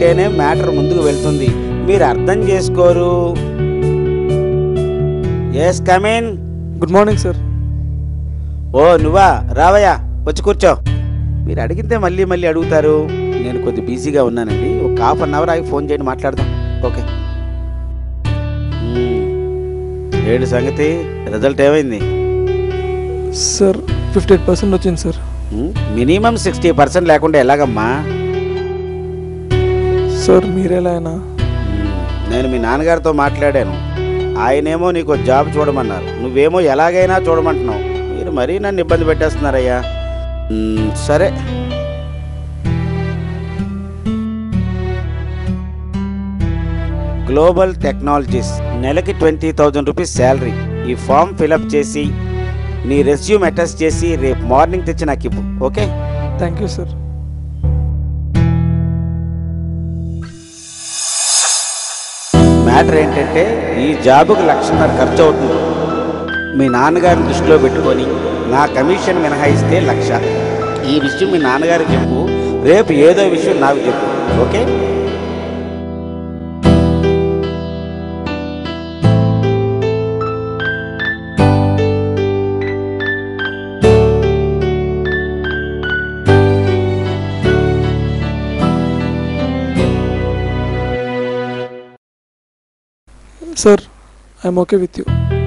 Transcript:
ఉంటేనే మ్యాటర్ ముందుకు వెళ్తుంది మీరు అర్థం చేసుకోరు yes come in good morning sir ఓ నువ్వా రావయ్యా వచ్చి కూర్చో మీరు అడిగితే మళ్ళీ మళ్ళీ అడుగుతారు నేను కొద్ది బిజీగా ఉన్నానండి ఒక హాఫ్ అన్ అవర్ ఆగి ఫోన్ చేయండి మాట్లాడదాం ఓకే మ్మ్. ఏడు సంగతి రిజల్ట్ ఏమైంది సార్ ఫిఫ్టీ ఎయిట్ పర్సెంట్ వచ్చింది సార్ మ్మ్. మినిమం సిక్స్టీ పర్సెంట్ లేకుండా ఎలాగమ్మా సార్ మీరెలా అయినా మ్మ్. నేను మీ నాన్నగారితో మాట్లాడాను ఆయనేమో నీకు జాబ్ చూడమన్నారు నువ్వేమో ఎలాగైనా చూడమంటున్నావు మీరు మరీ నన్ను ఇబ్బంది పెట్టేస్తున్నారయ్యా మ్మ్, సరే గ్లోబల్ టెక్నాలజీస్ నెలకి ట్వంటీ థౌజండ్ రూపీస్ శాలరీ ఈ ఫామ్ ఫిలప్ చేసి నీ రెస్యూమ్ అటాచ్ చేసి రేపు మార్నింగ్ తెచ్చి నాకు ఇవ్వు okay thank you sir matter ఏంటంటే ఈ జాబుకు లక్షన్నర ఖర్చు అవుతుంది మీ నాన్నగారిని దృష్టిలో పెట్టుకొని నా కమిషన్ మినహాయిస్తే లక్ష ఈ విషయం మీ నాన్నగారికి చెప్పు రేపు ఏదో విషయం నాకు చెప్పు okay sir I'm okay with you